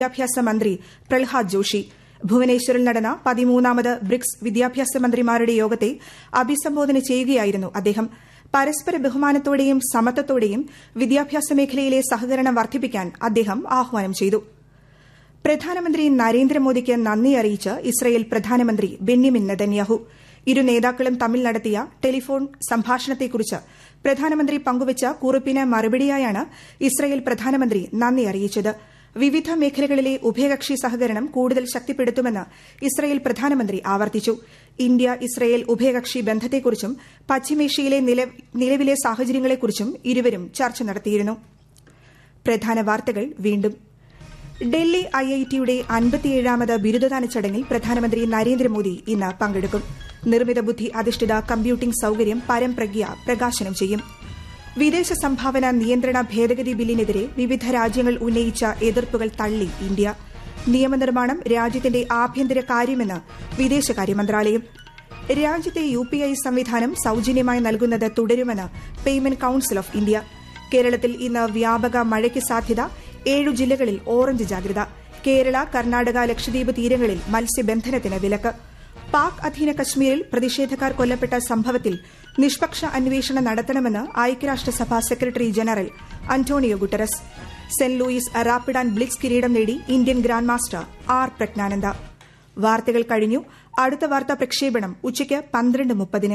വിദ്യാഭ്യാസ മന്ത്രി പ്രഹ്ലാദ് ജോഷി ഭുവനേശ്വറിൽ നടന്ന പതിമൂന്നാമത് ബ്രിക്സ് വിദ്യാഭ്യാസ മന്ത്രിമാരുടെ യോഗത്തെ അഭിസംബോധന ചെയ്യുകയായിരുന്നു അദ്ദേഹം പരസ്പര ബഹുമാനത്തോടെയും സമത്വത്തോടെയും വിദ്യാഭ്യാസ മേഖലയിലെ സഹകരണം വർദ്ധിപ്പിക്കാൻ അദ്ദേഹം ആഹ്വാനം ചെയ്തു പ്രധാനമന്ത്രി നരേന്ദ്രമോദിക്ക് നന്ദി അറിയിച്ച് ഇസ്രയേൽ പ്രധാനമന്ത്രി ബെന്യമിൻ നെതന്യാഹു ഇരു നേതാക്കളും തമ്മിൽ നടത്തിയ ടെലിഫോൺ സംഭാഷണത്തെക്കുറിച്ച് പ്രധാനമന്ത്രി പങ്കുവച്ച കുറിപ്പിന് മറുപടിയായാണ് ഇസ്രയേൽ പ്രധാനമന്ത്രി നന്ദി അറിയിച്ചത് വിവിധ മേഖലകളിലെ ഉഭയകക്ഷി സഹകരണം കൂടുതൽ ശക്തിപ്പെടുത്തുമെന്ന് ഇസ്രയേൽ പ്രധാനമന്ത്രി ആവർത്തിച്ചു ഇന്ത്യ ഇസ്രയേൽ ഉഭയകക്ഷി ബന്ധത്തെക്കുറിച്ചും പശ്ചിമേഷ്യയിലെ നിലവിലെ സാഹചര്യങ്ങളെക്കുറിച്ചും ഇരുവരും ചർച്ച നടത്തിയിരുന്നു പ്രധാന വാർത്തകൾ വീണ്ടും ഡൽഹി ഐഐടിയുടെ അൻപത്തിയേഴാമത് ബിരുദദാന ചടങ്ങിൽ പ്രധാനമന്ത്രി നരേന്ദ്രമോദി ഇന്ന് പങ്കെടുക്കും നിർമ്മിത ബുദ്ധി അധിഷ്ഠിത കമ്പ്യൂട്ടിംഗ് സൌകര്യം പരംപ്രജ്ഞ പ്രകാശനം ചെയ്യും വിദേശ സംഭാവന നിയന്ത്രണ ഭേദഗതി ബില്ലിനെതിരെ വിവിധ രാജ്യങ്ങൾ ഉന്നയിച്ച എതിർപ്പുകൾ തള്ളി ഇന്ത്യ നിയമനിർമ്മാണം രാജ്യത്തിന്റെ ആഭ്യന്തര കാര്യമെന്ന് വിദേശകാര്യ മന്ത്രാലയം രാജ്യത്തെ യു പി ഐ സംവിധാനം സൌജന്യമായി നൽകുന്നത് തുടരുമെന്ന് പേയ്മെന്റ് കൌൺസിൽ ഓഫ് ഇന്ത്യ കേരളത്തിൽ ഇന്ന് വ്യാപക മഴയ്ക്ക് സാധ്യത ഏഴു ജില്ലകളിൽ ഓറഞ്ച് ജാഗ്രത കേരള കർണാടക ലക്ഷദ്വീപ് തീരങ്ങളിൽ മത്സ്യബന്ധനത്തിന് വിലക്ക് പാക് അധീന കശ്മീരിൽ പ്രതിഷേധക്കാർ കൊല്ലപ്പെട്ട സംഭവത്തിൽ നിഷ്പക്ഷ അന്വേഷണം നടത്തണമെന്ന് ഐക്യരാഷ്ട്രസഭ secretary general Antonio Guterres Saint Louis rapid and blitz കിരീടം നേടി Indian grandmaster R Praggnanandhaa വാർത്തകൾ കഴിഞ്ഞു അടുത്ത വാർത്താ പ്രക്ഷേപണം ഉച്ചയ്ക്ക് പന്ത്രണ്ട് മുപ്പതിന്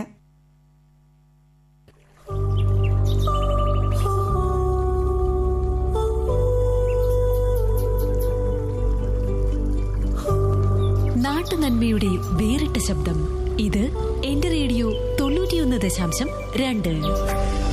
നാട്ടുനന്മയുടെ വേറിട്ട ശബ്ദം ഇത് എന്റെ റേഡിയോ തൊണ്ണൂറ്റിയൊന്ന് ദശാംശം രണ്ട്